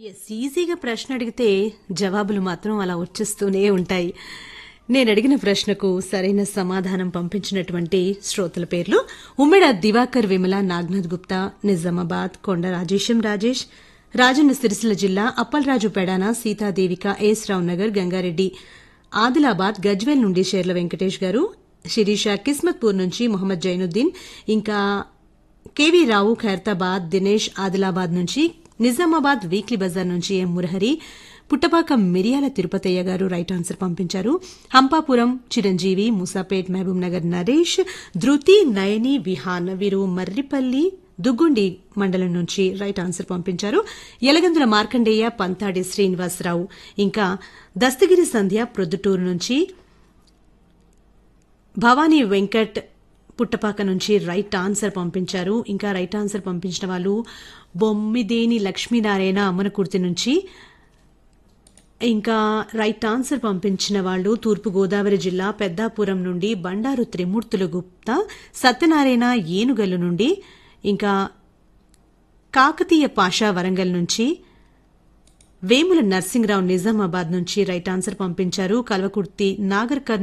yes ఈజీగా ప్రశ్న అడిగితే జవాబులు మాత్రం అలా వచ్చేస్తూనే ఉంటాయి నేను అడిగిన ప్రశ్నకు సరైన సమాధానం పంపించినటువంటి శ్రోతల పేర్లు ఉమ్మెడ దివాకర్ విమల నాగ్నాథ్ గుప్తా నిజామాబాద్ కొండ రాజేశం రాజేష్ రాజన్న సిరిసిల్ల జిల్లా అప్పలరాజు పెడాన సీతాదేవిక ఎస్ రావు నగర్ గంగారెడ్డి ఆదిలాబాద్ గజ్వేల్ నుండి షేర్ల వెంకటేష్ గారు శిరీష కిస్మత్పూర్ నుంచి మొహమ్మద్ జైనుద్దీన్ ఇంకా కేవీ రావు ఖైరతాబాద్ దినేష్ ఆదిలాబాద్ నుంచి నిజామాబాద్ వీక్లీ బజార్ నుంచి ఎం మురహరి పుట్టపాక మిరియాల తిరుపతయ్య గారు రైట్ ఆన్సర్ పంపించారు హంపాపురం చిరంజీవి ముసాపేట్ మహబూబ్ నగర్ నరేష్ ధృతి నయని విహాన్ వీరు మర్రిపల్లి దుగ్గుండి మండలం నుంచి రైట్ ఆన్సర్ పంపించారు యలగందుల మార్కండేయ పంతాడి శ్రీనివాసరావు ఇంకా దస్తగిరి సంధ్య ప్రొద్దుటూరు నుంచి భవానీ వెంకట్ పుట్టపాక నుంచి రైట్ ఆన్సర్ పంపించారు ఇంకా రైట్ ఆన్సర్ పంపించిన వాళ్ళు బొమ్మిదేని లక్ష్మీనారాయణ అమ్మనకుర్తి నుంచి ఇంకా రైట్ ఆన్సర్ పంపించిన వాళ్ళు తూర్పు గోదావరి జిల్లా పెద్దాపురం నుండి బండారు త్రిమూర్తులు గుప్తా సత్యనారాయణ ఏనుగల్లు నుండి ఇంకా కాకతీయ పాషా వరంగల్ నుంచి వేముల నర్సింగ్రావు నిజామాబాద్ నుంచి రైట్ ఆన్సర్ పంపించారు కల్వకుర్తి నాగర్